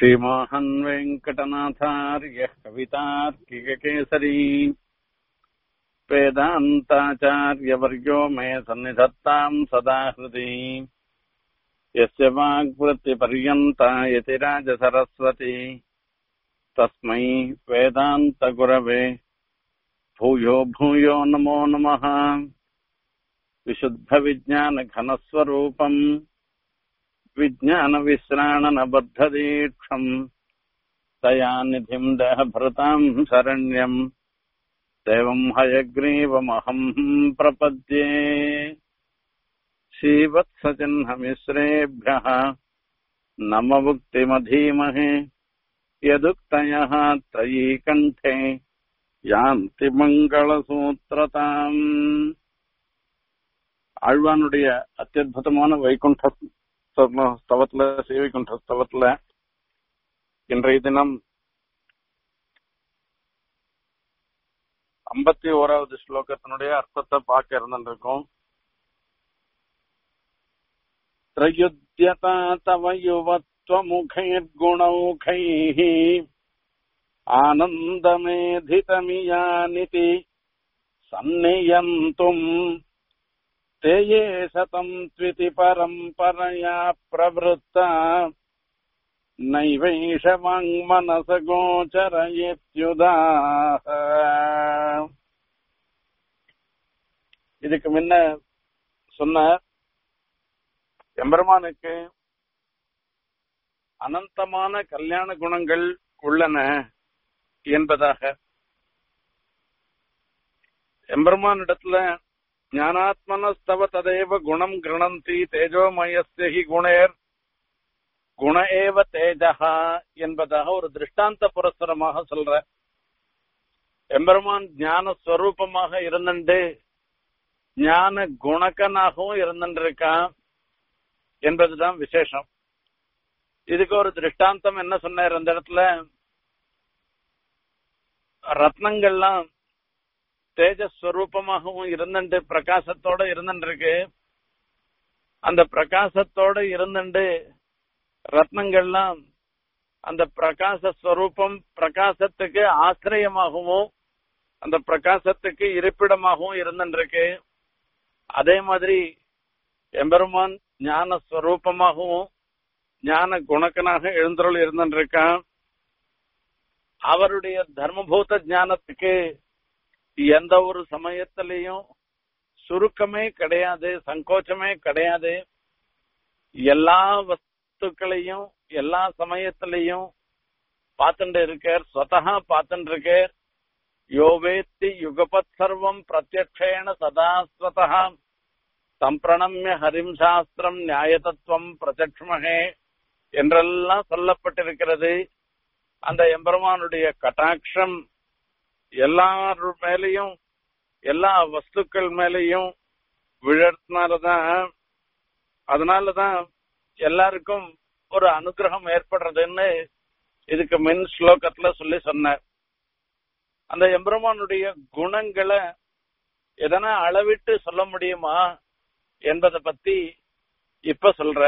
श्रीमोहन् वेङ्कटनाथार्यः कवितार्किककेसरी वेदान्ताचार्यवर्यो मे सन्निधत्ताम् सदा हृदि यस्य वाग्वृत्तिपर्यन्ता यतिराजसरस्वती तस्मै वेदान्तगुरवे भूयो भूयो नमो नमः विशुद्धविज्ञानघनस्वरूपम् विज्ञानविश्राणनबद्धदीक्षम् दयानिधिम् देहभृताम् शरण्यम् देवम् हयग्रीवमहम् प्रपद्ये श्रीवत्सचिह्नमिश्रेभ्यः नममुक्तिमधीमहे यदुक्तयः त्रयी कण्ठे யாந்தி மங்களசூத்திரதாம் ஆழ்வானுடைய அத்தியுதமான வைகுண்ட ஸ்தவத்துல ஸ்ரீவைகுண்ட ஸ்தவத்துல இன்றைய தினம் ஐம்பத்தி ஓராவது ஸ்லோகத்தினுடைய அர்த்தத்தை பார்க்க இருந்திருக்கோம் திரயுத்தியதா தவ யுவத்வமுகைர்குணௌகைः आनन्दमेधितमियानिति सन्नियन्तुम् ते ये शतम् त्विति परम्परया प्रवृत्ता नैवैष वाङ्मनसगोचरयेत्युदाः இதுக்கு முன்ன சொன்ன எம்பெருமானுக்கு அனந்தமான கல்யாண குணங்கள் உள்ளன என்பதாக எம்பெருமானிடத்துல ஞானாத்மனஸ்தவ ததேவ குணம் கிரணந்தி தேஜோமயஸ்ய ஹி குணேர் குண ஏவ தேஜகா என்பதாக ஒரு திருஷ்டாந்த புரஸ்தரமாக சொல்ற எம்பெருமான் ஞான ஸ்வரூபமாக இருந்துட்டு ஞான குணக்கனாகவும் இருந்துருக்கான் என்பதுதான் விசேஷம் இதுக்கு ஒரு திருஷ்டாந்தம் என்ன சொன்னார் அந்த இடத்துல ரத்னங்கள்லாம் தேஜஸ்வரூபமாகவும் இருந்துட்டு பிரகாசத்தோட இருந்துருக்கு அந்த பிரகாசத்தோட இருந்துட்டு ரத்னங்கள்லாம் அந்த பிரகாச ஸ்வரூபம் பிரகாசத்துக்கு ஆசிரியமாகவும் அந்த பிரகாசத்துக்கு இருப்பிடமாகவும் இருந்துருக்கு அதே மாதிரி எம்பெருமான் ஞான ஸ்வரூபமாகவும் ஞான குணக்கனாக எழுந்தருள் இருந்துருக்கான் அவருடைய தர்மபூத ஞானத்துக்கு எந்த ஒரு சமயத்திலையும் சுருக்கமே கிடையாது சங்கோச்சமே கிடையாது எல்லா வஸ்துக்களையும் எல்லா சமயத்திலையும் பார்த்துட்டு இருக்கார் ஸ்வதகா பார்த்துட்டு இருக்கார் யோவேத்தி யுகபத் சர்வம் பிரத்யக்ஷேன சதாஸ்வதா சம்பிரணம்ய ஹரிம் சாஸ்திரம் நியாயதத்துவம் பிரத்யக்ஷமகே என்றெல்லாம் சொல்லப்பட்டிருக்கிறது அந்த எம்பெருமானுடைய கட்டாட்சம் எல்லாரு மேலையும் எல்லா வஸ்துக்கள் மேலையும் விழறதுனாலதான் அதனாலதான் எல்லாருக்கும் ஒரு அனுகிரகம் ஏற்படுறதுன்னு இதுக்கு மின் ஸ்லோகத்துல சொல்லி சொன்னார் அந்த எம்பெருமானுடைய குணங்களை எதனா அளவிட்டு சொல்ல முடியுமா என்பதை பத்தி இப்ப சொல்ற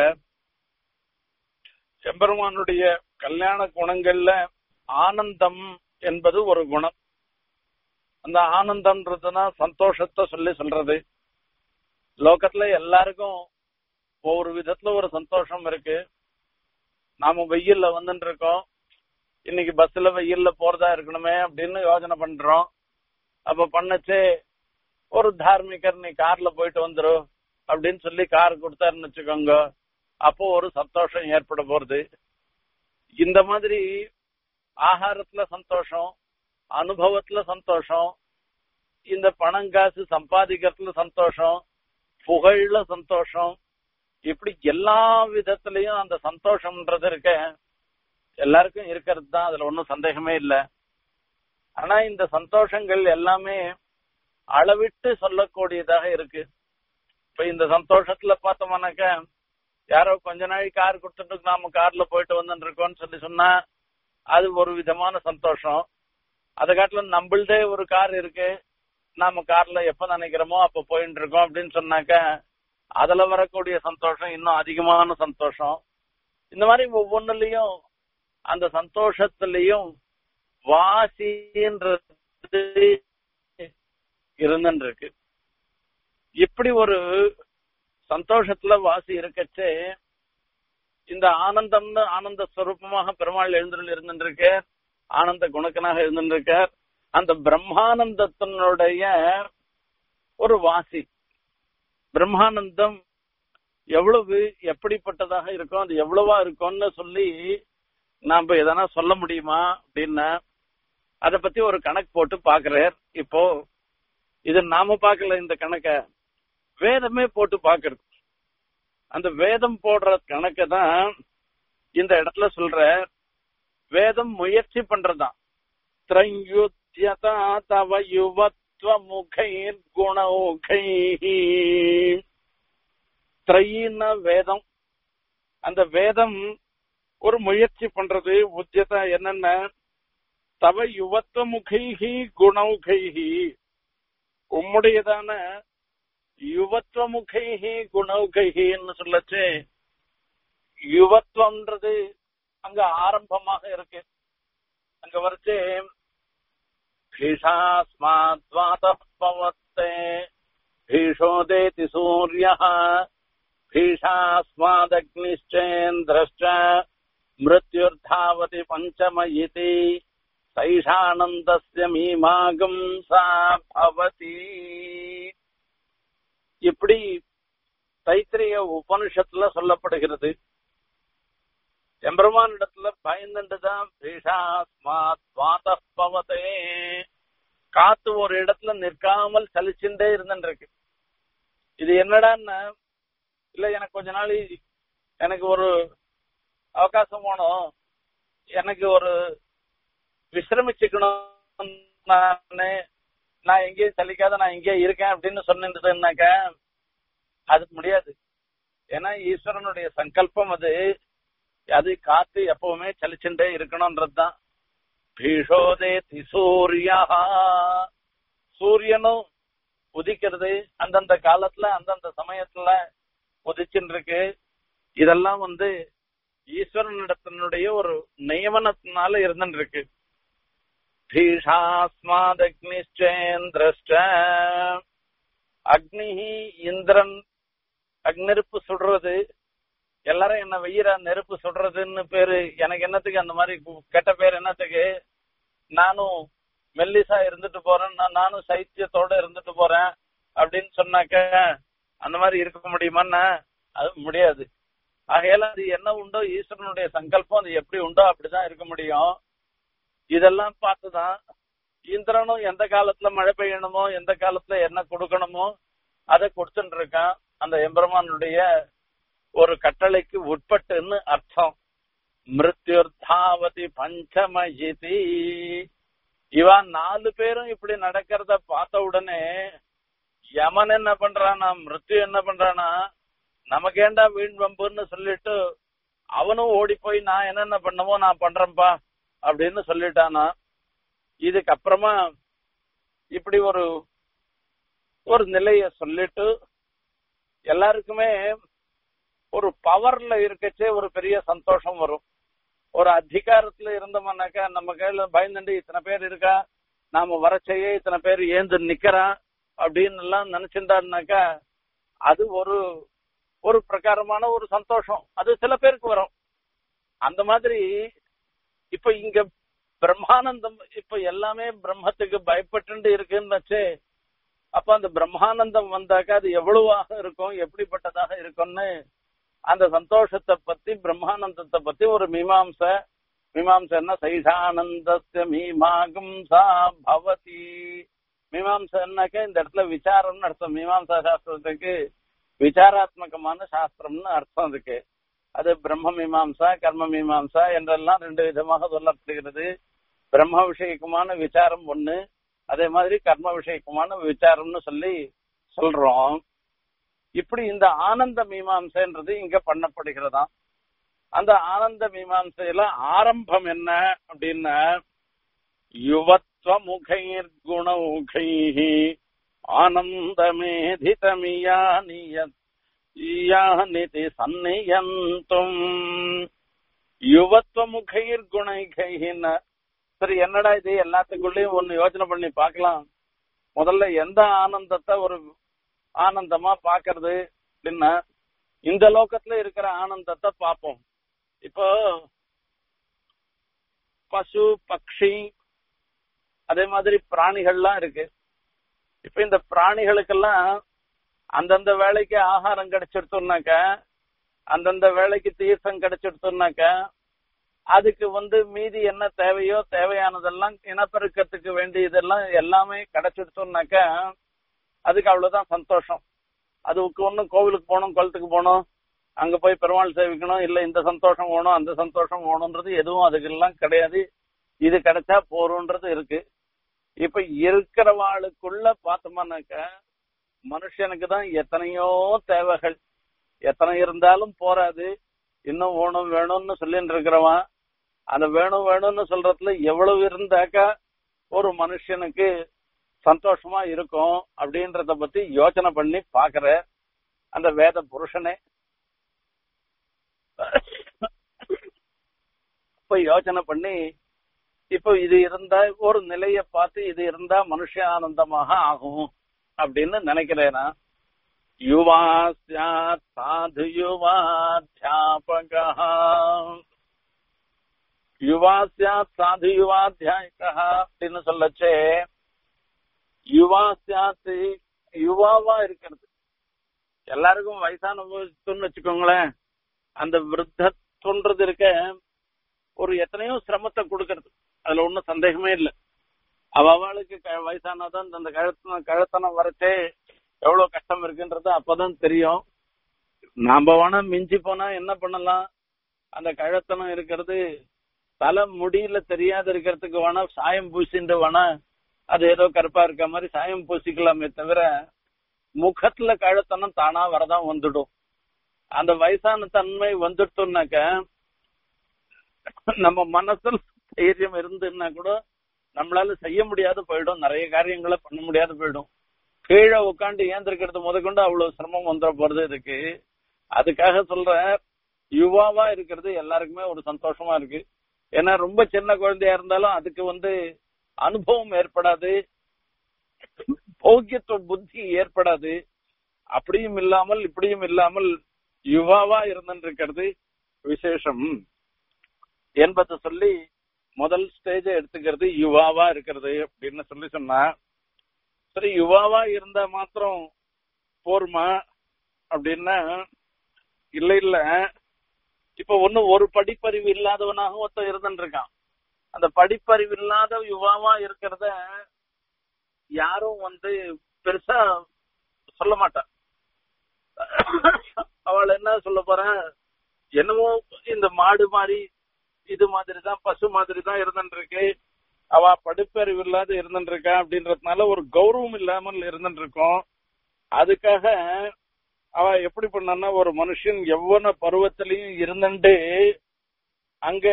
எம்பெருமானுடைய கல்யாண குணங்கள்ல ஆனந்தம் என்பது ஒரு குணம் அந்த ஆனந்தம்ன்றதுதான் சந்தோஷத்தை சொல்லி சொல்றது லோகத்துல எல்லாருக்கும் ஒவ்வொரு விதத்துல ஒரு சந்தோஷம் இருக்கு நாம வெயில்ல வந்துட்டு இருக்கோம் இன்னைக்கு பஸ்ல வெயில்ல போறதா இருக்கணுமே அப்படின்னு யோசனை பண்றோம் அப்ப பண்ணச்சே ஒரு தார்மிகர் நீ கார்ல போயிட்டு வந்துரு அப்படின்னு சொல்லி கார் கொடுத்தாருன்னு வச்சுக்கோங்க அப்போ ஒரு சந்தோஷம் ஏற்பட போறது இந்த மாதிரி ஆகாரத்துல சந்தோஷம் அனுபவத்துல சந்தோஷம் இந்த பணம் காசு சம்பாதிக்கிறதுல சந்தோஷம் புகழ்ல சந்தோஷம் இப்படி எல்லா விதத்திலையும் அந்த சந்தோஷம்ன்றது இருக்க எல்லாருக்கும் இருக்கிறது தான் அதுல ஒன்றும் சந்தேகமே இல்லை ஆனா இந்த சந்தோஷங்கள் எல்லாமே அளவிட்டு சொல்லக்கூடியதாக இருக்கு இப்ப இந்த சந்தோஷத்துல பார்த்தோம்னாக்க யாரோ கொஞ்ச நாள் கார் கொடுத்துட்டு நாம கார்ல போயிட்டு வந்துட்டு இருக்கோம்னு சொல்லி சொன்னா அது ஒரு விதமான சந்தோஷம் அதை காட்டிலும் நம்மள்தே ஒரு கார் இருக்கு நாம கார்ல எப்ப நினைக்கிறோமோ அப்ப போயிட்டு இருக்கோம் அப்படின்னு சொன்னாக்க அதுல வரக்கூடிய சந்தோஷம் இன்னும் அதிகமான சந்தோஷம் இந்த மாதிரி ஒவ்வொன்றுலயும் அந்த சந்தோஷத்திலையும் வாசின்றது இருந்துருக்கு இப்படி ஒரு சந்தோஷத்துல வாசி இருக்கச்சே இந்த ஆனந்தம்னு ஆனந்த ஸ்வரூபமாக பெருமாள் எழுந்திரல் இருந்துருக்க ஆனந்த குணக்கனாக இருந்துருக்கார் அந்த பிரம்மானந்தத்தினுடைய ஒரு வாசி பிரம்மானந்தம் எவ்வளவு எப்படிப்பட்டதாக இருக்கும் அது எவ்வளவா இருக்கும்னு சொல்லி நாம எதனா சொல்ல முடியுமா அப்படின்னா அத பத்தி ஒரு கணக்கு போட்டு பாக்குறார் இப்போ இது நாம பார்க்கல இந்த கணக்க வேதமே போட்டு பாக்குறது அந்த வேதம் போடுற கணக்க தான் இந்த இடத்துல சொல்ற வேதம் முயற்சி பண்றதுதான் திரயுத்யதா தவ யுவத்வ முகைர் குணௌகை திரையின வேதம் அந்த வேதம் ஒரு முயற்சி பண்றது உத்தியதா என்னென்ன தவ யுவத்வ முகைஹி குணௌகைஹி உம்முடையதான யுவத்வ முகைஹி குணௌகைஹின்னு சொல்லச்சு யுவத்வம்ன்றது அங்க ஆரம்பமாக இருக்கு அங்க வரைச்சு பீஷாஸ்மாத்வாதப்பவத்தே भीषोदेति सूर्यः भीषास्मादग्निश्चेन्द्रश्च मृत्युर्धावति पञ्चम इति சைஷானந்தஸ்ய மீமாகம் சா பவதி இப்படி தைத்திரிய உபனிஷத்துல சொல்லப்படுகிறது எம்பெருமான் இடத்துல பயந்துட்டுதான் பீஷாஸ்மாத் வாதப்பவதே காத்து ஒரு இடத்துல நிற்காமல் சலிச்சுட்டே இருந்துருக்கு இது என்னடான்னா இல்ல எனக்கு கொஞ்ச நாள் எனக்கு ஒரு அவகாசம் வேணும் எனக்கு ஒரு விசிரமிச்சுக்கணும் நானு நான் எங்கேயும் சலிக்காத நான் இங்கே இருக்கேன் அப்படின்னு சொன்னீங்கன்னாக்க அதுக்கு முடியாது ஏன்னா ஈஸ்வரனுடைய சங்கல்பம் அது அது காத்து எப்பவுமே சலிச்சுட்டே இருக்கணும்ன்றதுதான் பீஷோதே சூரியா சூரியனும் உதிக்கிறது அந்தந்த காலத்துல அந்தந்த சமயத்துல உதிச்சுட்டு இருக்கு இதெல்லாம் வந்து ஈஸ்வரனிடத்தினுடைய ஒரு நியமனத்தினால இருந்துட்டு இருக்கு பீஷாஸ்மாதக்னிச்சேந்திரஷ்ட அக்னி இந்திரன் அக்னெருப்பு சுடுறது எல்லாரும் என்ன வெயிற நெருப்பு சுடுறதுன்னு பேரு எனக்கு என்னத்துக்கு அந்த மாதிரி கெட்ட பேர் என்னத்துக்கு நானும் மெல்லிசா இருந்துட்டு போறேன் நான் நானும் சைத்தியத்தோட இருந்துட்டு போறேன் அப்படின்னு சொன்னாக்க அந்த மாதிரி இருக்க முடியுமான்னா அது முடியாது ஆகையால அது என்ன உண்டோ ஈஸ்வரனுடைய சங்கல்பம் அது எப்படி உண்டோ அப்படிதான் இருக்க முடியும் இதெல்லாம் பார்த்துதான் இந்திரனும் எந்த காலத்துல மழை பெய்யணுமோ எந்த காலத்துல என்ன கொடுக்கணுமோ அதை கொடுத்துட்டு இருக்கான் அந்த எம்பெருமானுடைய ஒரு கட்டளைக்கு உட்பட்டுன்னு அர்த்தம் மிருத்யுர்தாவதி பஞ்சமயிதி இவன் நாலு பேரும் இப்படி நடக்கிறத பார்த்த உடனே யமன் என்ன பண்றானா மிருத்யு என்ன பண்றானா நமக்கேண்டா வீண் வம்புன்னு சொல்லிட்டு அவனும் ஓடி போய் நான் என்னென்ன பண்ணமோ நான் பண்றேன்பா அப்படின்னு சொல்லிட்டானா இதுக்கப்புறமா இப்படி ஒரு ஒரு நிலைய சொல்லிட்டு எல்லாருக்குமே ஒரு பவர்ல இருக்கச்சே ஒரு பெரிய சந்தோஷம் வரும் ஒரு அதிகாரத்துல இருந்தோம்னாக்கா நம்ம கையில பயந்துட்டு இத்தனை பேர் இருக்கா நாம வரச்சையே இத்தனை பேர் ஏந்து நிக்கிறான் அப்படின்னு எல்லாம் நினைச்சிருந்தாருனாக்கா அது ஒரு ஒரு பிரகாரமான ஒரு சந்தோஷம் அது சில பேருக்கு வரும் அந்த மாதிரி இப்ப இங்க பிரம்மானந்தம் இப்ப எல்லாமே பிரம்மத்துக்கு பயப்பட்டு இருக்குன்னு வச்சு அப்ப அந்த பிரம்மானந்தம் வந்தாக்கா அது எவ்வளவாக இருக்கும் எப்படிப்பட்டதாக இருக்கும்னு அந்த சந்தோஷத்தை பத்தி பிரம்மானந்தத்தை பத்தி ஒரு மீமாம்ச மீமாம்சன்னா சைஷானந்தஸ்ய மீமாகும் சா பவதி மீமாம்சன்னாக்க இந்த இடத்துல விசாரம்னு அர்த்தம் மீமாம்சா சாஸ்திரத்துக்கு விசாராத்மகமான சாஸ்திரம்னு அர்த்தம் இருக்கு அது பிரம்ம மீமாம்சா கர்ம மீமாம்சா என்றெல்லாம் ரெண்டு விதமாக சொல்லப்படுகிறது பிரம்ம விஷயக்குமான விசாரம் ஒண்ணு அதே மாதிரி கர்ம விஷயக்குமான விசாரம்னு சொல்லி சொல்றோம் இப்படி இந்த ஆனந்த மீமாம்சைன்றது இங்க பண்ணப்படுகிறதாம் அந்த ஆனந்த மீமாம்சையில ஆரம்பம் என்ன அப்படின்னா யுவத்வ முகைர் குணௌகை ஆனந்தமேதிதமியானியத் யானிதி சந்நியந்தும் யுவத்துவ முகைர் குணைகைன்னு சரி என்னடா இது எல்லாத்துக்குள்ளயும் ஒன்னு யோசனை பண்ணி பார்க்கலாம் முதல்ல எந்த ஆனந்தத்தை ஒரு ஆனந்தமா பாக்குறது அப்படின்னா இந்த லோகத்துல இருக்கிற ஆனந்தத்தை பார்ப்போம் இப்போ பசு பக்ஷி அதே மாதிரி பிராணிகள்லாம் இருக்கு இப்ப இந்த பிராணிகளுக்கெல்லாம் அந்தந்த வேலைக்கு ஆகாரம் கிடைச்சிடுத்தோம்னாக்க அந்தந்த வேலைக்கு தீர்த்தம் கிடைச்சிடுத்தோம்னாக்க அதுக்கு வந்து மீதி என்ன தேவையோ தேவையானதெல்லாம் இனப்பெருக்கத்துக்கு வேண்டியதெல்லாம் எல்லாமே கிடைச்சிடுத்தோம்னாக்க அதுக்கு அவ்வளவுதான் சந்தோஷம் அதுக்கு ஒன்றும் கோவிலுக்கு போகணும் குளத்துக்கு போகணும் அங்க போய் பெருமாள் சேவிக்கணும் இல்ல இந்த சந்தோஷம் வேணும் அந்த சந்தோஷம் வேணும்ன்றது எதுவும் அதுக்கெல்லாம் கிடையாது இது கிடைச்சா போறோன்றது இருக்கு இப்ப இருக்கிறவாளுக்குள்ள பார்த்தோம்னாக்க மனுஷனுக்கு தான் எத்தனையோ தேவைகள் எத்தனை இருந்தாலும் போராது இன்னும் வேணும் வேணும்னு சொல்லிட்டு இருக்கிறவன் அந்த வேணும் வேணும்னு சொல்றதுல எவ்வளவு இருந்தாக்கா ஒரு மனுஷனுக்கு சந்தோஷமா இருக்கும் அப்படின்றத பத்தி யோசனை பண்ணி பாக்குற அந்த வேத புருஷனே இப்ப யோசனை பண்ணி இப்போ இது இருந்தா ஒரு நிலைய பார்த்து இது இருந்தா மனுஷ ஆனந்தமாக ஆகும் அப்படின்னு நினைக்கிறேனா யுவா சாத் சாது யுவாத்தியாபக யுவா சாத் சாது யுவாத்தியாயக அப்படின்னு சொல்லச்சே யுவா சாத்து யுவாவா இருக்கிறது எல்லாருக்கும் வயசான வச்சுக்கோங்களேன் அந்த விருத்தத்துன்றது இருக்க ஒரு எத்தனையோ சிரமத்தை கொடுக்கறது அதுல ஒன்றும் சந்தேகமே இல்லை அவ அவளுக்கு வயசானாதான் அந்த கழுத்தன கழுத்தனம் வரைச்சே எவ்வளவு கஷ்டம் இருக்குன்றது அப்பதான் தெரியும் நாம வேணா மிஞ்சி போனா என்ன பண்ணலாம் அந்த கழுத்தனம் இருக்கிறது தலை முடியல தெரியாத இருக்கிறதுக்கு வேணா சாயம் பூசிட்டு வேணா அது ஏதோ கருப்பா இருக்க மாதிரி சாயம் பூசிக்கலாமே தவிர முகத்துல கழுத்தனம் தானா வரதான் வந்துடும் அந்த வயசான தன்மை வந்துட்டோம்னாக்க நம்ம மனசுல தைரியம் இருந்துன்னா கூட நம்மளால செய்ய முடியாது போயிடும் நிறைய காரியங்களை பண்ண முடியாது போயிடும் கீழே உட்காந்து ஏந்திருக்கிறது முதற்கொண்டு அவ்வளவு சிரமம் வந்துட போறது இருக்கு அதுக்காக சொல்ற யுவாவா இருக்கிறது எல்லாருக்குமே ஒரு சந்தோஷமா இருக்கு ஏன்னா ரொம்ப சின்ன குழந்தையா இருந்தாலும் அதுக்கு வந்து அனுபவம் ஏற்படாது போக்கியத்துவ புத்தி ஏற்படாது அப்படியும் இல்லாமல் இப்படியும் இல்லாமல் யுவாவா இருந்திருக்கிறது விசேஷம் என்பதை சொல்லி முதல் ஸ்டேஜ எடுத்துக்கிறது யுவாவா இருக்கிறது அப்படின்னு சொல்லி சொன்னா சரி யுவாவா இருந்தா மாத்திரம் போருமா அப்படின்னா இல்ல இல்ல இப்ப ஒண்ணு ஒரு படிப்பறிவு இல்லாதவனாக ஒருத்தன் இருந்துட்டு இருக்கான் அந்த படிப்பறிவு இல்லாத யுவாவா இருக்கிறத யாரும் வந்து பெருசா சொல்ல மாட்டான் அவள் என்ன சொல்ல போறேன் என்னமோ இந்த மாடு மாதிரி இது மாதிரி தான் பசு மாதிரி தான் இருந்துட்டு இருக்கு அவ படிப்பறிவு இல்லாத இருந்துட்டு இருக்கா அப்படின்றதுனால ஒரு கௌரவம் இல்லாமல் இருந்துட்டு இருக்கோம் அதுக்காக அவ எப்படி பண்ணா ஒரு மனுஷன் எவ்வளவு பருவத்திலையும் இருந்துட்டு அங்க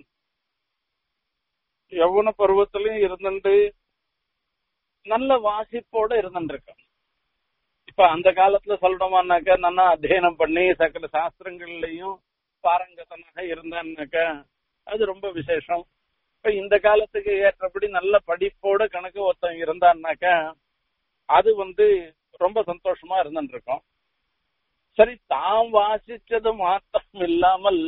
எவ்வளவு பருவத்திலையும் இருந்துட்டு நல்ல வாசிப்போட இருந்துட்டு இருக்கான் இப்ப அந்த காலத்துல சொல்லணுமானாக்கா நல்லா அத்தியனம் பண்ணி சகல சாஸ்திரங்கள்லயும் பாரங்கதனாக இருந்தான்னாக்கா அது ரொம்ப விசேஷம் இப்ப இந்த காலத்துக்கு ஏற்றபடி நல்ல படிப்போட கணக்கு ஒருத்தன் இருந்தான்னாக்கா அது வந்து ரொம்ப சந்தோஷமா இருந்துட்டு இருக்கும் சரி தாம் வாசிச்சது மாத்திரம் இல்லாமல்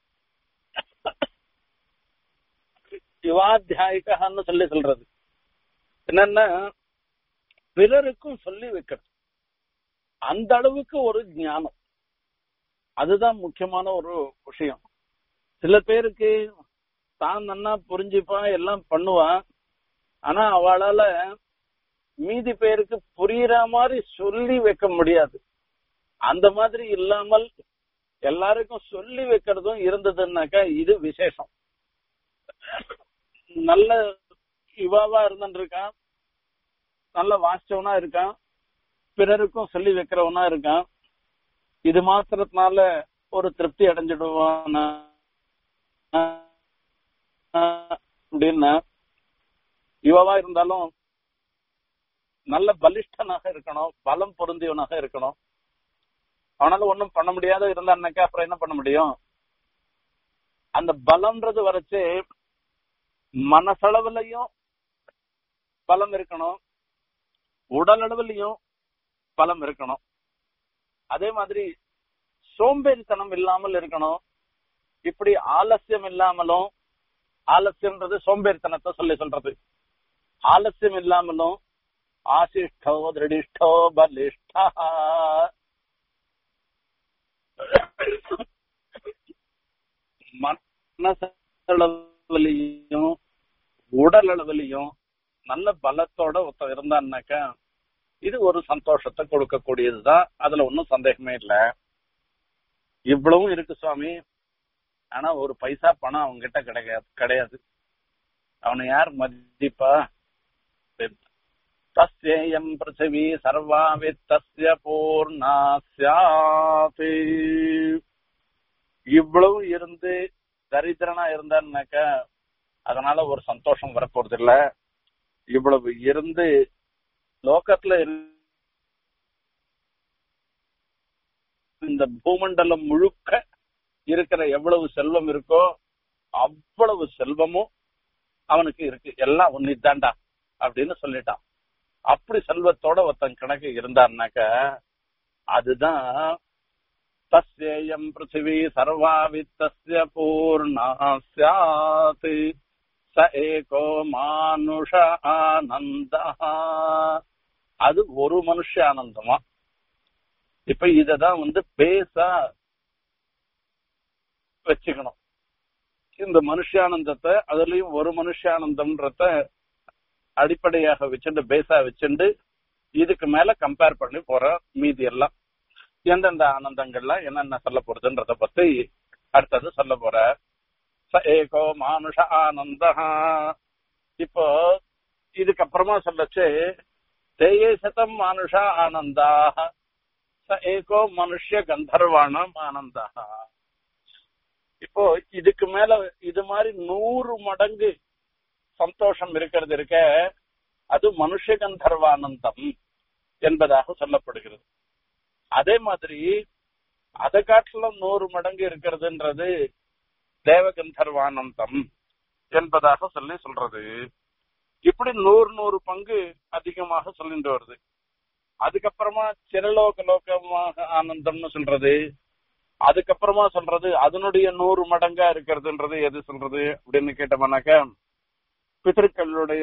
சிவாத்தியாயிகான்னு சொல்லி சொல்றது என்னன்னா பிறருக்கும் சொல்லி வைக்கிறது அந்த அளவுக்கு ஒரு ஞானம் அதுதான் முக்கியமான ஒரு விஷயம் சில பேருக்கு தான் நன்னா புரிஞ்சுப்பான் எல்லாம் பண்ணுவான் ஆனா அவளால மீதி பேருக்கு புரியுற மாதிரி சொல்லி வைக்க முடியாது அந்த மாதிரி இல்லாமல் எல்லாருக்கும் சொல்லி வைக்கிறதும் இருந்ததுன்னாக்கா இது விசேஷம் நல்ல இவாவா இருந்துட்டு இருக்கான் நல்ல வாசிச்சவனா இருக்கான் பிறருக்கும் சொல்லி வைக்கிறவனா இருக்கான் இது மாத்திரத்தினால ஒரு திருப்தி அடைஞ்சிடுவான் அப்படின்னா இவவா இருந்தாலும் நல்ல பலிஷ்டனாக இருக்கணும் பலம் பொருந்தியவனாக இருக்கணும் அவனால ஒண்ணும் பண்ண முடியாத இருந்தான்னாக்கா அப்புறம் என்ன பண்ண முடியும் அந்த பலம்ன்றது வரைச்சு மனசளவுலயும் பலம் இருக்கணும் உடல் அளவுலயும் பலம் இருக்கணும் அதே மாதிரி சோம்பேறித்தனம் இல்லாமல் இருக்கணும் இப்படி ஆலசியம் இல்லாமலும் ஆலசியம்ன்றது சோம்பேறித்தனத்தை சொல்லி சொல்றது ஆலசியம் இல்லாமலும் ஆசிஷ்டோ திருடிஷ்டோ பலிஷ்டா மனசளவுலையும் உடல் அளவுலையும் நல்ல பலத்தோட ஒருத்தன் இருந்தான்னாக்கா இது ஒரு சந்தோஷத்தை கொடுக்கக்கூடியதுதான் அதுல ஒன்றும் சந்தேகமே இல்லை இவ்வளவும் இருக்கு சுவாமி ஆனா ஒரு பைசா பணம் அவங்க கிட்ட கிடையாது கிடையாது அவனை யார் மதிப்பா தஸ்யேயம் பிருத்திவி சர்வா வித்தஸ்ய பூர்ணா சியாத் இவ்வளவு இருந்து தரித்திரனா இருந்தான்னாக்க அதனால ஒரு சந்தோஷம் வரப்போறது இல்ல இவ்வளவு இருந்து லோகத்துல இந்த பூமண்டலம் முழுக்க இருக்கிற எவ்வளவு செல்வம் இருக்கோ அவ்வளவு செல்வமும் அவனுக்கு இருக்கு எல்லாம் ஒன்னிதாண்டா அப்படின்னு சொல்லிட்டான் அப்படி செல்வத்தோட ஒருத்தன் கணக்கு இருந்தான்னாக்க அதுதான் தஸ்யேயம் பிருத்திவி சர்வா வித்தஸ்ய பூர்ணா சியாத் ச ஏகோ மானுஷ ஆனந்த அது ஒரு மனுஷ ஆனந்தமா இப்ப இததான் வந்து பேசா வச்சுக்கணும் இந்த மனுஷானந்தத்தை அதுலயும் ஒரு மனுஷானந்தம்ன்றத அடிப்படையாக வச்சுட்டு பேசா வச்சுண்டு இதுக்கு மேல கம்பேர் பண்ணி போற மீதி எல்லாம் எந்தெந்த ஆனந்தங்கள்லாம் என்னென்ன சொல்ல போறதுன்றத பத்தி அடுத்தது சொல்ல போற ச ஏகோ மானுஷ ஆனந்த இப்போ இதுக்கப்புறமா சொல்லச்சு தேயே சதம் மானுஷ ஆனந்தா ச ஏகோ மனுஷ கந்தர்வாணம் ஆனந்தா இப்போ இதுக்கு மேல இது மாதிரி நூறு மடங்கு சந்தோஷம் இருக்கிறது இருக்க அது மனுஷ கந்தர்வானந்தம் என்பதாக சொல்லப்படுகிறது அதே மாதிரி அதை காட்டிலும் நூறு மடங்கு இருக்கிறதுன்றது தேவகந்தர்வானந்தம் என்பதாக சொல்லி சொல்றது இப்படி நூறு நூறு பங்கு அதிகமாக சொல்லிட்டு வருது அதுக்கப்புறமா சிறலோக லோகமாக ஆனந்தம்னு சொல்றது அதுக்கப்புறமா சொல்றது அதனுடைய நூறு மடங்கா இருக்கிறதுன்றது எது சொல்றது அப்படின்னு கேட்டோம்னாக்க பிதற்களுடைய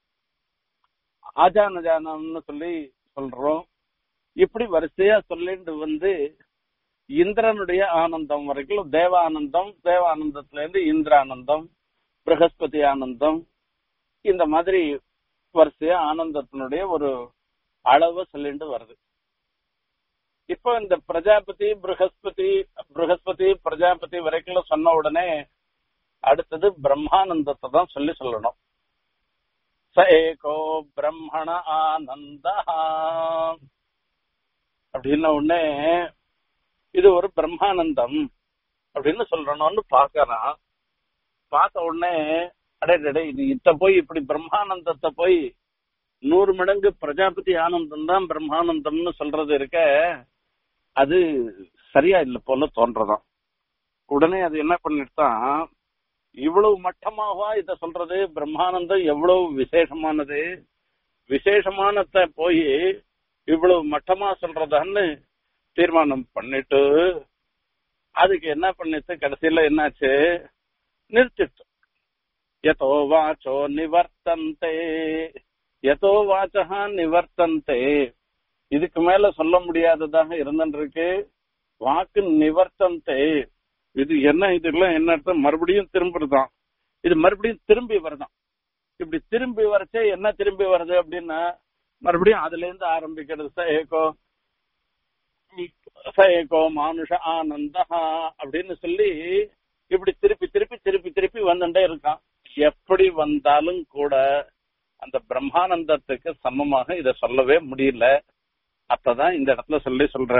ஆஜானஜானம்னு சொல்லி சொல்றோம் இப்படி வரிசையா சொல்லிட்டு வந்து இந்திரனுடைய ஆனந்தம் வரைக்கும் தேவானந்தம் தேவானந்தத்துல இருந்து இந்திரானந்தம் பிரகஸ்பதி ஆனந்தம் இந்த மாதிரி வரிசையா ஆனந்தத்தினுடைய ஒரு அளவு சொல்லிட்டு வருது இப்போ இந்த பிரஜாபதி பிரகஸ்பதி பிரகஸ்பதி பிரஜாபதி வரைக்கும் சொன்ன உடனே அடுத்தது பிரம்மானந்தத்தை தான் சொல்லி சொல்லணும் ச ஏகோ பிரம்மண ஆனந்த அப்படின்ன உடனே இது ஒரு பிரம்மானந்தம் அப்படின்னு சொல்லணும்னு பாக்கறான் பார்த்த உடனே அடே அடே இது இத்த போய் இப்படி பிரம்மானந்தத்தை போய் நூறு மடங்கு பிரஜாபதி ஆனந்தம் தான் பிரம்மானந்தம்னு சொல்றது இருக்க அது சரியா இல்ல போல தோன்றதாம் உடனே அது என்ன பண்ணிட்டான் இவ்வளவு மட்டமாவா இத சொல்றது பிரம்மானந்தம் எவ்வளவு விசேஷமானது விசேஷமானத போய் இவ்வளவு மட்டமா சொல்றதான்னு தீர்மானம் பண்ணிட்டு அதுக்கு என்ன பண்ணிட்டு கடைசியில என்னாச்சு நிறுத்திட்டு எதோ வாச்சோ நிவர்த்தந்தே எதோ வாச்சகா நிவர்த்தந்தே இதுக்கு மேல சொல்ல முடியாததாக இருந்துருக்கு வாக்கு நிவர்த்தந்தே இது என்ன இதெல்லாம் என்ன அர்த்தம் மறுபடியும் திரும்புறதுதான் இது மறுபடியும் திரும்பி வருதான் இப்படி திரும்பி வரச்சே என்ன திரும்பி வருது அப்படின்னா மறுபடியும் அதுல இருந்து ஆரம்பிக்கிறது ச ஏகோ ச ஏகோ மானுஷ ஆனந்தா அப்படின்னு சொல்லி இப்படி திருப்பி திருப்பி திருப்பி திருப்பி வந்துட்டே இருக்கான் எப்படி வந்தாலும் கூட அந்த பிரம்மானந்தத்துக்கு சமமாக இத சொல்லவே முடியல அப்பதான் இந்த இடத்துல சொல்லி சொல்ற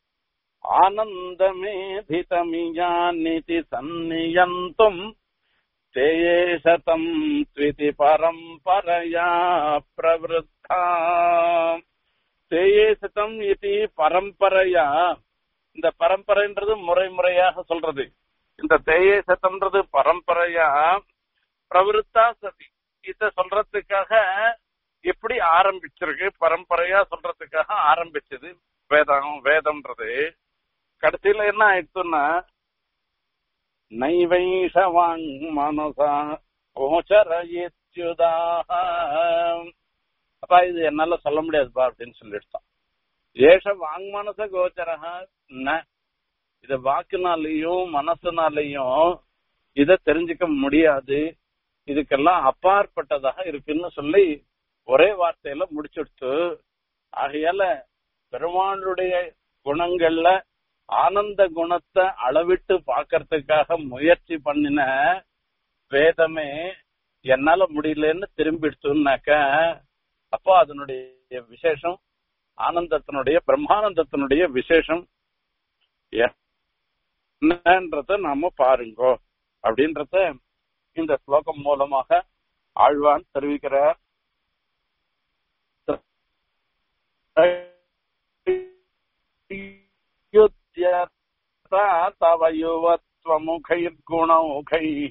ஆனந்தமேதிதமியாநிதி சந்நியந்தும் தேயே சதம் த்விதி பரம்பரையா பிரவருத்தா தேயே சதம் இது பரம்பரையா இந்த பரம்பரைன்றது முறை முறையாக சொல்றது இந்த தேயே சத்தம்ன்றது பரம்பரையா பிரவிருத்தா சதி இத சொல்றதுக்காக எப்படி ஆரம்பிச்சிருக்கு பரம்பரையா சொல்றதுக்காக ஆரம்பிச்சது வேதம் வேதம்ன்றது கடைசியில என்ன ஆயிடுச்சுன்னா நைவைஷவாங் மனசா கோச்சரயுதாக அப்பா இது என்னால சொல்ல முடியாதுப்பா அப்படின்னு சொல்லிடுச்சான் ஏஷ வாங் மனச கோச்சரக இத வாக்குனாலையும் மனசுனாலையும் இத தெரிஞ்சுக்க முடியாது இதுக்கெல்லாம் அப்பாற்பட்டதாக இருக்குன்னு சொல்லி ஒரே வார்த்தையில முடிச்சுடுத்து ஆகையால பெருமாளுடைய குணங்கள்ல ஆனந்த குணத்தை அளவிட்டு பாக்கறதுக்காக முயற்சி பண்ணின வேதமே என்னால முடியலன்னு திரும்பிடுச்சுன்னாக்க அப்போ அதனுடைய விசேஷம் ஆனந்தத்தினுடைய பிரம்மானந்தத்தினுடைய விசேஷம் என்னன்றத நாம பாருங்கோ அப்படின்றத இந்த ஸ்லோகம் மூலமாக ஆழ்வான் தெரிவிக்கிறார் தவ யுவத்வமுகைர்குணௌகைः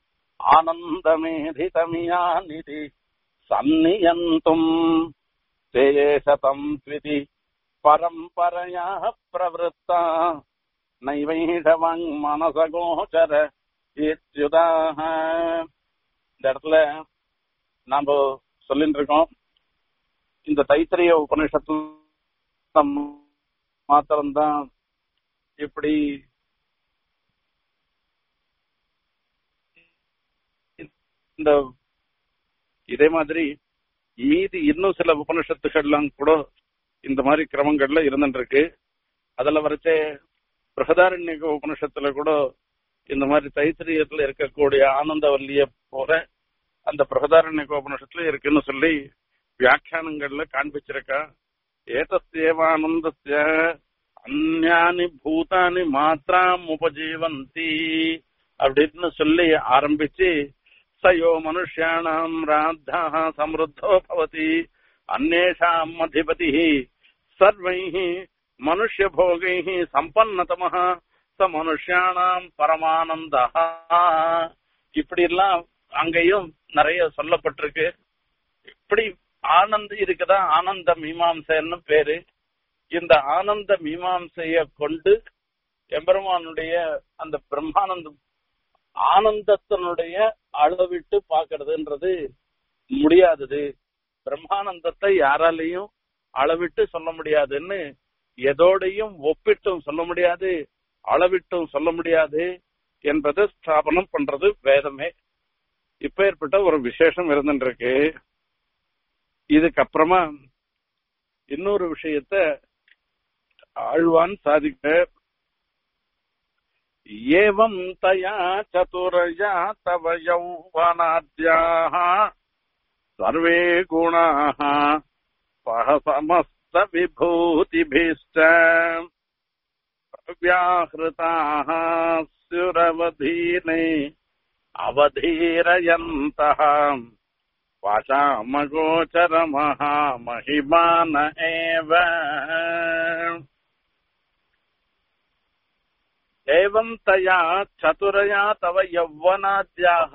ஆனந்தமேதிதமியாநிதி சந்நியந்தும் ते शतम् त्विति परम्परयाः प्रवृत्ता நைவைஷவங் மனசகோச்சர இத்யுதாக இந்த இடத்துல நாம சொல்லிட்டு இருக்கோம் இந்த தைத்திரிய உபனிஷத்துல மாத்திரம்தான் இப்படி இந்த இதே மாதிரி மீதி இன்னும் சில உபனிஷத்துகள்லாம் கூட இந்த மாதிரி கிரமங்கள்ல இருந்துட்டு இருக்கு அதுல வரைச்சே பிரகதாரண்யக உபனிஷத்துல கூட இந்த மாதிரி தைத்திரியத்துல இருக்கக்கூடிய ஆனந்தவல்லிய போல அந்த பிரகதாரண்யக உபனிஷத்துல இருக்குன்னு சொல்லி வியாக்கியானங்கள்ல காண்பிச்சிருக்கா ஏதஸ்தேவானந்தஸ்ய அந்யானி பூதானி மாத்திராம் உபஜீவந்தி அப்படின்னு சொல்லி ஆரம்பிச்சு சயோ மனுஷியாணாம் ராத்தா சமருத்தோ பவதி அந்நேஷாம் அதிபதி சர்வைः மனுஷ்யபோகைः சம்பன்னதமः ச மனுஷியானாம் பரமானந்தா இப்படி எல்லாம் அங்கேயும் நிறைய சொல்லப்பட்டிருக்கு இப்படி ஆனந்த இருக்குதா ஆனந்த மீமாம்சைன்னு பேரு இந்த ஆனந்த மீமாம்சைய கொண்டு எம்பெருமானுடைய அந்த பிரம்மானந்த ஆனந்தத்தினுடைய அளவிட்டு பாக்குறதுன்றது முடியாதது பிரம்மானந்தத்தை யாராலையும் அளவிட்டு சொல்ல முடியாதுன்னு எதோடையும் ஒப்பிட்டும் சொல்ல முடியாது அளவிட்டும் சொல்ல முடியாது என்பதை ஸ்தாபனம் பண்றது வேதமே இப்ப ஏற்பட்ட ஒரு விசேஷம் இருந்துருக்கு இதுக்கப்புறமா இன்னொரு விஷயத்த ஆழ்வான் சாதிக்க एवं तया चतुरया तव यौवनाद्याः सर्वे गुणाः समस्तविभूतिभिश्च व्याहृताः स्युरवधीने अवधीरयन्तः वाचामगोचरमः महिमान एव ஏவம் தயா சதுரயா தவ யவ்வனாத்யாக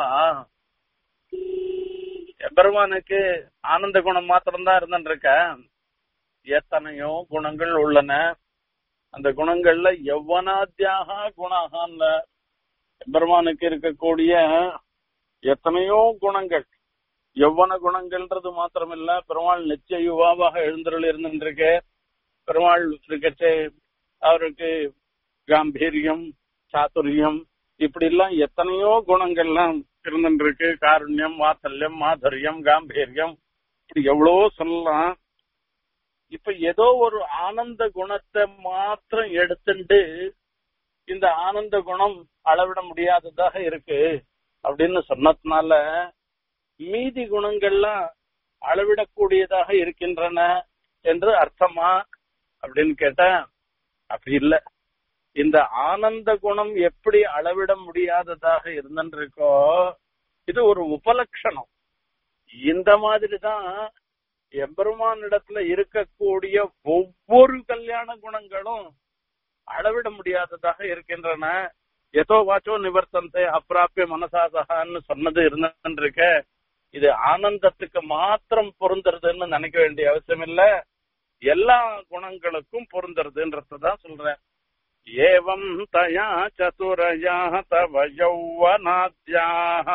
எபெருமானுக்கு ஆனந்த குணம் மாத்திரம்தான் இருந்துருக்க எத்தனையோ குணங்கள் உள்ளன அந்த குணங்கள்ல யவ்வனாத்யாக குணாகன்ல எபெருமானுக்கு இருக்கக்கூடிய எத்தனையோ குணங்கள் யவ்வன குணங்கள்ன்றது மாத்திரமில்ல பெருமாள் நிச்சய யுவாவாக எழுந்தருள் இருந்துருக்கு பெருமாள் இருக்கச்சே அவருக்கு காம்பீரியம் சாதுரியம் இப்படி எல்லாம் எத்தனையோ குணங்கள்லாம் இருந்துருக்கு காருண்யம் வாத்தல்யம் மாதுரியம் காம்பீரியம் இப்படி எவ்வளவோ சொல்லலாம் இப்ப ஏதோ ஒரு ஆனந்த குணத்தை மாத்திரம் எடுத்துட்டு இந்த ஆனந்த குணம் அளவிட முடியாததாக இருக்கு அப்படின்னு சொன்னதுனால மீதி குணங்கள்லாம் அளவிடக்கூடியதாக இருக்கின்றன என்று அர்த்தமா அப்படின்னு கேட்டா அப்படி இல்லை இந்த ஆனந்த குணம் எப்படி அளவிட முடியாததாக இருந்திருக்கோ இது ஒரு உபலட்சணம் இந்த மாதிரிதான் எம்பெருமானிடத்துல இருக்கக்கூடிய ஒவ்வொரு கல்யாண குணங்களும் அளவிட முடியாததாக இருக்கின்றன எதோ வாச்சோ நிவர்த்தந்தே அப்பிராப்பிய மனசாசகான்னு சொன்னது இருந்திருக்க இது ஆனந்தத்துக்கு மாத்திரம் பொருந்துறதுன்னு நினைக்க வேண்டிய அவசியம் இல்ல எல்லா குணங்களுக்கும் பொருந்துறதுன்றதான் சொல்றேன் ஏவம் தயா சதுரயா தவ யௌவனாத்யாக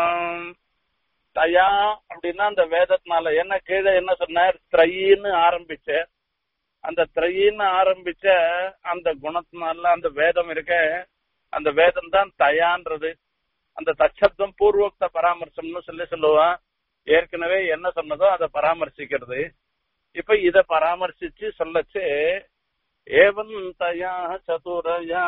தயா அப்படின்னா அந்த வேதத்தினால என்ன கீழே என்ன சொன்னார் திரையின்னு ஆரம்பிச்ச அந்த திரையின்னு ஆரம்பிச்ச அந்த குணத்தினால அந்த வேதம் இருக்க அந்த வேதம் தான் தயான்றது அந்த தச்சப்தம் பூர்வோக்த பராமர்சம்னு சொல்லி சொல்லுவான் ஏற்கனவே என்ன சொன்னதோ அதை பராமர்சிக்கிறது இப்ப இத பராமர்சிச்சு சொல்லச்சு ஏவன் தயா சதுரயா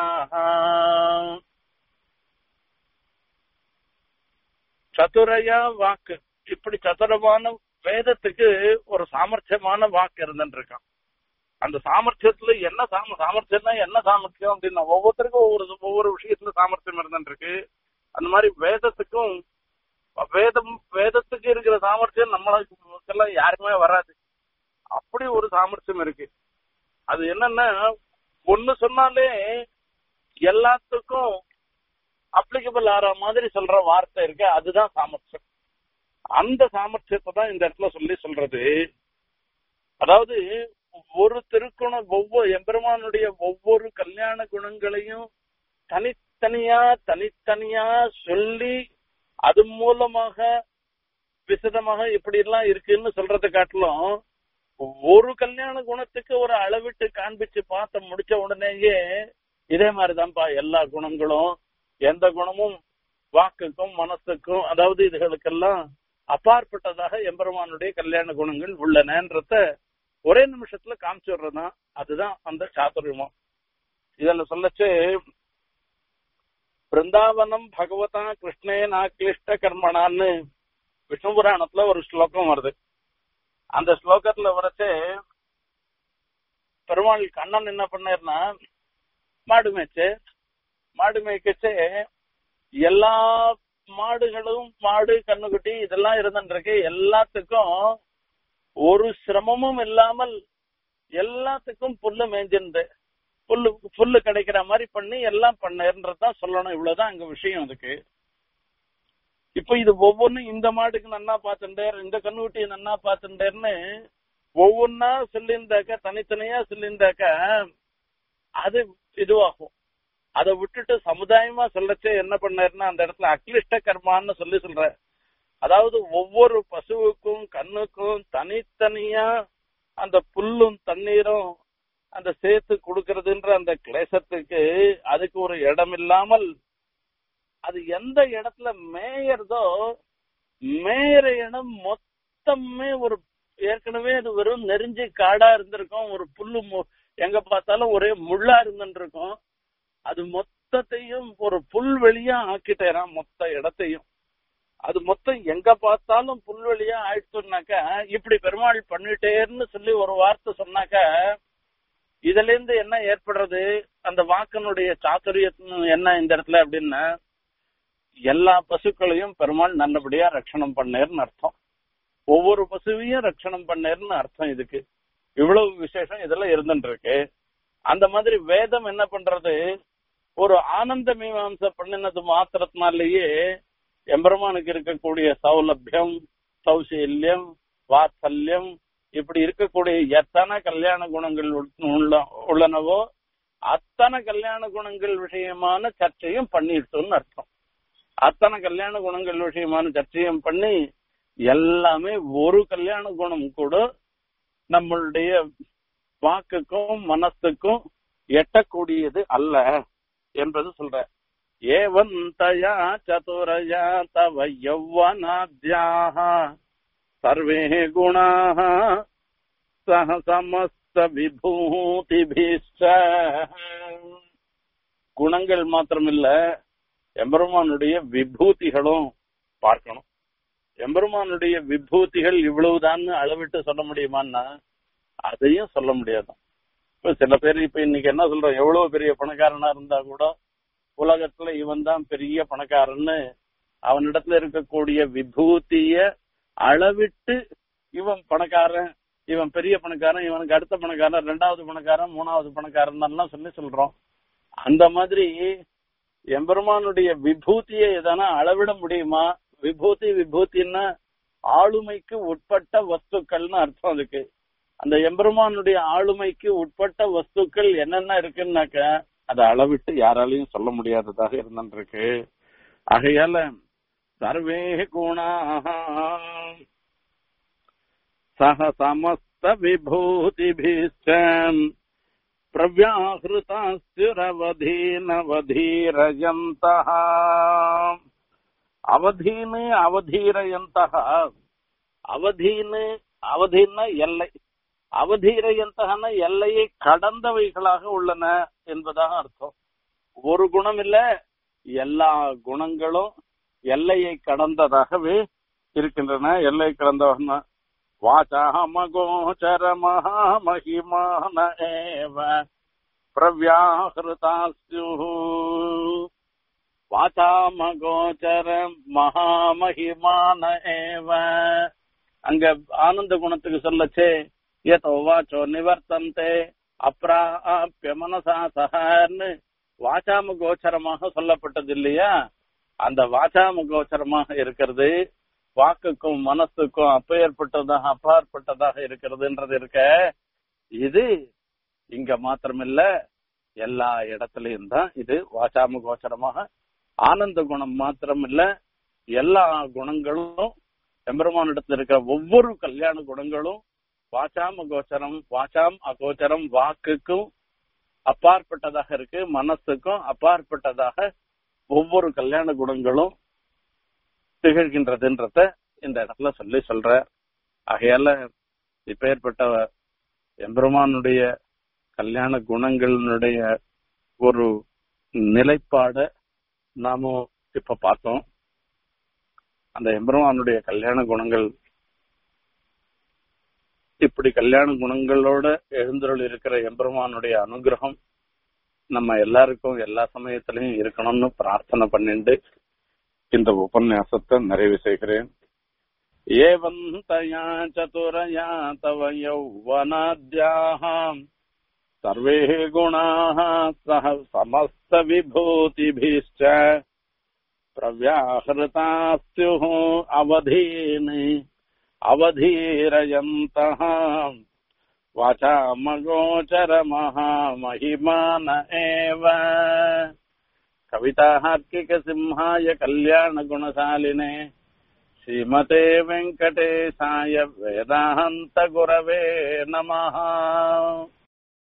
சதுரயா வாக்கு இப்படி சதுரமான வேதத்துக்கு ஒரு சாமர்த்தியமான வாக்கு இருந்துருக்கான் அந்த சாமர்த்தியத்துல என்ன சாம சாமர்த்தியம்னா என்ன சாமர்த்தியம் அப்படின்னா ஒவ்வொருத்தருக்கும் ஒவ்வொரு ஒவ்வொரு விஷயத்துல சாமர்த்தியம் இருந்துருக்கு அந்த மாதிரி வேதத்துக்கும் வேதம் வேதத்துக்கு இருக்கிற சாமர்த்தியம் நம்மளுக்கெல்லாம் யாருக்குமே வராது அப்படி ஒரு சாமர்த்தியம் இருக்கு அது என்னன்னா ஒண்ணு சொன்னாலே எல்லாத்துக்கும் அப்ளிகபிள் ஆற மாதிரி சொல்ற வார்த்தை இருக்கு அதுதான் சாமர்த்தியம் அந்த சாமர்த்தியத்தை தான் இந்த இடத்துல சொல்லி சொல்றது அதாவது ஒரு திருக்குணம் ஒவ்வொரு எம்பெருமானுடைய ஒவ்வொரு கல்யாண குணங்களையும் தனித்தனியா தனித்தனியா சொல்லி அது மூலமாக விசதமாக இப்படி எல்லாம் இருக்குன்னு சொல்றதை காட்டிலும் ஒரு கல்யாண குணத்துக்கு ஒரு அளவிட்டு காண்பிச்சு பார்த்த முடிச்ச உடனேயே இதே மாதிரிதான்ப்பா எல்லா குணங்களும் எந்த குணமும் வாக்குக்கும் மனசுக்கும் அதாவது இதுகளுக்கெல்லாம் அப்பாற்பட்டதாக எம்பெருமானுடைய கல்யாண குணங்கள் உள்ளனன்றத ஒரே நிமிஷத்துல காமிச்சு விடுறதுதான் அதுதான் அந்த சாதுரியமம் இதுல சொல்லச்சு பிருந்தாவனம் பகவதா கிருஷ்ணே நாக்லிஷ்ட கர்மணான்னு விஷ்ணு புராணத்துல ஒரு ஸ்லோகம் வருது அந்த ஸ்லோகத்துல வரச்சு பெருமாள் கண்ணன் என்ன பண்ணாருன்னா மாடு மேய்ச்சு மாடு மேய்க்கச்சு எல்லா மாடுகளும் மாடு கண்ணுக்குட்டி இதெல்லாம் இருந்துருக்கு எல்லாத்துக்கும் ஒரு சிரமமும் இல்லாமல் எல்லாத்துக்கும் புல்லு மேய்ஞ்சிருந்து புல்லு புல்லு கிடைக்கிற மாதிரி பண்ணி எல்லாம் பண்ணதான் சொல்லணும் இவ்வளவுதான் அங்க விஷயம் அதுக்கு இப்ப இது ஒவ்வொன்றும் இந்த மாடுக்கு நன்னா பார்த்துட்டேர் இந்த கண்ணுக்குட்டியை நன்னா பார்த்துட்டேர்னு ஒவ்வொன்னா சொல்லியிருந்தாக்க தனித்தனியா சொல்லியிருந்தாக்க அது இதுவாகும் அதை விட்டுட்டு சமுதாயமா சொல்லச்சே என்ன பண்ணாருன்னா அந்த இடத்துல அக்லிஷ்ட கர்மான்னு சொல்லி சொல்ற அதாவது ஒவ்வொரு பசுவுக்கும் கண்ணுக்கும் தனித்தனியா அந்த புல்லும் தண்ணீரும் அந்த சேர்த்து கொடுக்கறதுன்ற அந்த கிளேசத்துக்கு அதுக்கு ஒரு இடம் இல்லாமல் அது எந்த இடத்துல மேயறதோ மேயற இடம் மொத்தமே ஒரு ஏற்கனவே அது வெறும் நெறிஞ்சி காடா இருந்திருக்கும் ஒரு புல்லு எங்க பார்த்தாலும் ஒரே முள்ளா இருந்துருக்கும் அது மொத்தத்தையும் ஒரு புல்வெளியா ஆக்கிட்டேறான் மொத்த இடத்தையும் அது மொத்தம் எங்க பார்த்தாலும் புல்வெளியா ஆயிடுச்சுனாக்க இப்படி பெருமாள் பண்ணிட்டேன்னு சொல்லி ஒரு வார்த்தை சொன்னாக்க இதுல இருந்து என்ன ஏற்படுறது அந்த வாக்கனுடைய சாத்துரியம் என்ன இந்த இடத்துல அப்படின்னா எல்லா பசுக்களையும் பெருமாள் நல்லபடியா ரட்சணம் பண்ணேர்னு அர்த்தம் ஒவ்வொரு பசுவையும் ரட்சணம் பண்ணேர்னு அர்த்தம் இதுக்கு இவ்வளவு விசேஷம் இதெல்லாம் இருந்துட்டு இருக்கு அந்த மாதிரி வேதம் என்ன பண்றது ஒரு ஆனந்த மீமாம்சை பண்ணினது மாத்திரத்தினாலேயே எம்பெருமானுக்கு இருக்கக்கூடிய சௌலபியம் சௌசல்யம் வாத்சல்யம் இப்படி இருக்கக்கூடிய எத்தனை கல்யாண குணங்கள் உள்ளனவோ அத்தனை கல்யாண குணங்கள் விஷயமான சர்ச்சையும் பண்ணிட்டோம்னு அர்த்தம் அத்தனை கல்யாண குணங்கள் விஷயமான சர்ச்சையும் பண்ணி எல்லாமே ஒரு கல்யாண குணம் கூட நம்மளுடைய வாக்குக்கும் மனசுக்கும் எட்டக்கூடியது அல்ல என்பது சொல்ற ஏவந்தயா சதுரயா தவ யௌவனாத்யாக சர்வே குணாக சக சமஸ்த விபூதிபிஷ்ட குணங்கள் மாத்திரமில்ல எம்பெருமானுடைய விபூதிகளும் பார்க்கணும் எம்பெருமானுடைய விபூதிகள் இவ்வளவுதான்னு அளவிட்டு சொல்ல முடியுமான்னா அதையும் சொல்ல முடியாது இப்ப சில பேர் இப்ப இன்னைக்கு என்ன சொல்றோம் எவ்வளவு பெரிய பணக்காரனா இருந்தா கூட உலகத்துல இவன் தான் பெரிய பணக்காரன்னு அவனிடத்துல இருக்கக்கூடிய விபூதிய அளவிட்டு இவன் பணக்காரன் இவன் பெரிய பணக்காரன் இவனுக்கு அடுத்த பணக்காரன் ரெண்டாவது பணக்காரன் மூணாவது பணக்காரன் எல்லாம் சொல்லி சொல்றோம் அந்த மாதிரி எம்பெருமானுடைய விபூதியை எதனா அளவிட முடியுமா விபூதி விபூதின்னா ஆளுமைக்கு உட்பட்ட வஸ்துக்கள்னு அர்த்தம் அதுக்கு அந்த எம்பெருமானுடைய ஆளுமைக்கு உட்பட்ட வஸ்துக்கள் என்னென்ன இருக்குன்னாக்க அதை அளவிட்டு யாராலையும் சொல்ல முடியாததாக இருந்துருக்கு ஆகையால சர்வே குணாக சக சமஸ்த விபூதிபிஷ்டம் பிரவ்யாஹிருதாஸ்திரவதீனவதீரயந்த அவதீனு அவதீரயந்த அவதீனு அவதீன எல்லை அவதீரயந்தகன எல்லையை கடந்தவைகளாக உள்ளன என்பதாக அர்த்தம் ஒரு குணம் இல்ல எல்லா குணங்களும் எல்லையை கடந்ததாகவே இருக்கின்றன எல்லை கடந்தவன வாச்சாமகோச்சர மகாமகிமான ஏவ பிரவ்யாஹிருதாஸ்யு வாச்சாமகோச்சர மகாமகிமான ஏவ அங்க ஆனந்த குணத்துக்கு சொல்லச்சே ஏதோ வாச்சோ நிவர்த்தந்தே அப்ராபிய மனசா சஹன்னு வாச்சாம கோச்சரமாக சொல்லப்பட்டது இல்லையா அந்த வாச்சாம கோச்சரமாக இருக்கிறது வாக்குக்கும் மனசுக்கும் அப்பேற்பட்டதாக அப்பாற்பட்டதாக இருக்கிறதுன்றது இருக்க இது இங்க மாத்திரமில்ல எல்லா இடத்துலயும் தான் இது வாச்சாம கோச்சரமாக ஆனந்த குணம் மாத்திரம் இல்ல எல்லா குணங்களும் எம்பெருமானிடத்தில் இருக்கிற ஒவ்வொரு கல்யாண குணங்களும் வாச்சாம கோச்சரம் வாச்சாம் அகோச்சரம் வாக்குக்கும் அப்பாற்பட்டதாக இருக்கு மனசுக்கும் அப்பாற்பட்டதாக ஒவ்வொரு கல்யாண குணங்களும் திகழ்கின்றதுன்றத இந்த இடத்துல சொல்லி சொல்ற ஆகையால இப்பேற்பட்ட எம்பெருமானுடைய கல்யாண குணங்களினுடைய ஒரு நிலைப்பாட நாம இப்ப பார்த்தோம் அந்த எம்பெருமானுடைய கல்யாண குணங்கள் இப்படி கல்யாண குணங்களோட எழுந்தருள் இருக்கிற எம்பெருமானுடைய அனுகிரகம் நம்ம எல்லாருக்கும் எல்லா சமயத்திலையும் இருக்கணும்னு பிரார்த்தனை பண்ணிட்டு இந்த உபன்யாசத்தை நிறைவு செய்கிறேன் ஏவந்தயா சதுரயா தவ யௌவனாத்யாஹாம் சர்வே குணாः சக சமஸ்த விபூதிபிश्च प्रव्याहृतास्युः अवधीनि अवधीरयन्तः वाचामगोचरमहामहिमान एव कविताहार्किकसिंहाय कल्याणगुणशालिने श्रीमते वेङ्कटेशाय वेदान्तगुरवे नमः